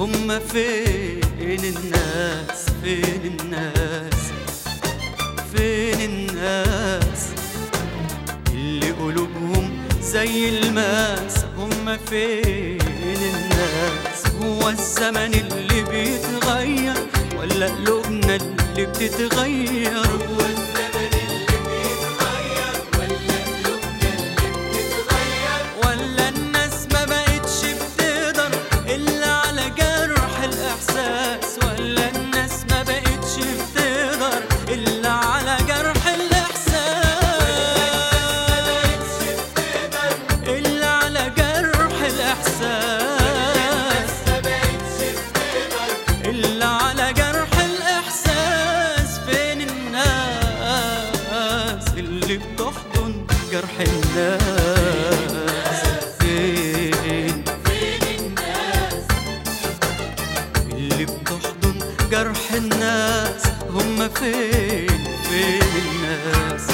هما فين الناس فين الناس فين الناس اللي قلوبهم زي الماس هما فين الناس هو الزمن اللي بيتغير ولا قلوبنا اللي بتتغير هو الزمن اللي بيتغير ولا قلوبنا اللي بتتغير ولا الناس ما بقتش بتقدر إلا على جرح الإحساس ولا الناس ما بقتش بتقدر إلا على جرح الإحساس إلا على جرح الإحساس إلا على جرح الإحساس فين الناس اللي بتحضن جرح الناس فين اللي بتحضن جرح الناس هم فين فين الناس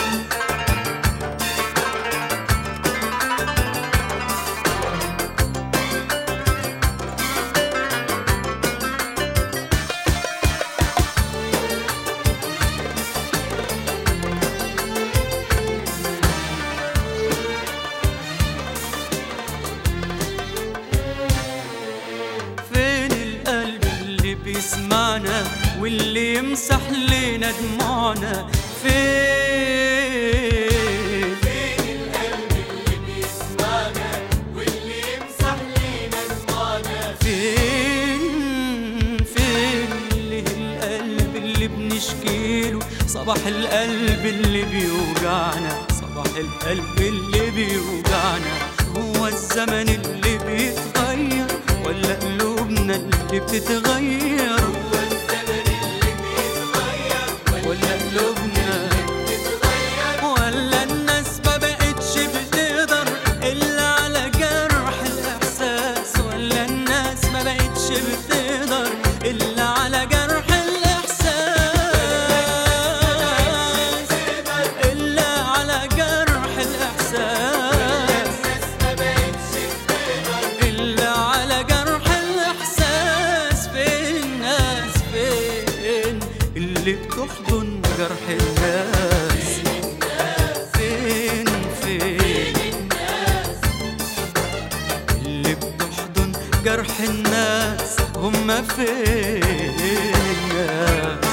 فين القلب اللي بيسمعنا واللي يمسح لنا دموعنا فين فين القلب اللي بيسمعنا واللي يمسح لنا دموعنا فين فين اللي القلب اللي بنشكيله صباح القلب اللي بيوجعنا صباح القلب اللي بيوجعنا هو الزمن اللي بيتغير ولا قلوبنا اللي بتتغير هو الزمن اللي بيتغير ولا قلوبنا ولا الناس ما بقتش بتقدر إلا على جرح الإحساس ولا الناس ما بقتش بتقدر إلا على جرح الإحساس إلا على جرح الإحساس إلا على جرح الإحساس فين الناس فين اللي بتحضن جرح الناس فين فين اللي بتحضن جرح الناس هم فين الناس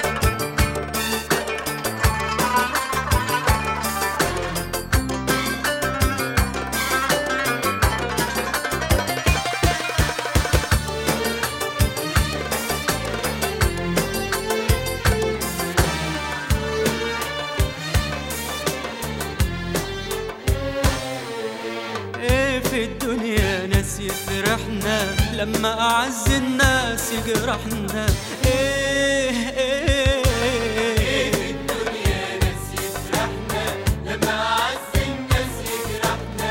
ايه في الدنيا ناس يفرحنا لما اعز الناس يجرحنا ايه ايه ايه في الدنيا ناس يفرحنا لما اعز الناس يجرحنا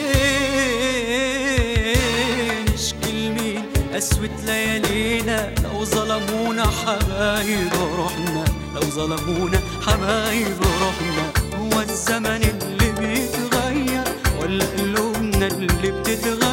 ايه نشكي لمين اسود ليالينا لو ظلمونا حبايب روحنا لو ظلمونا حبايب روحنا هو الزمن اللي بيتغير ولا قلوبنا اللي بتتغير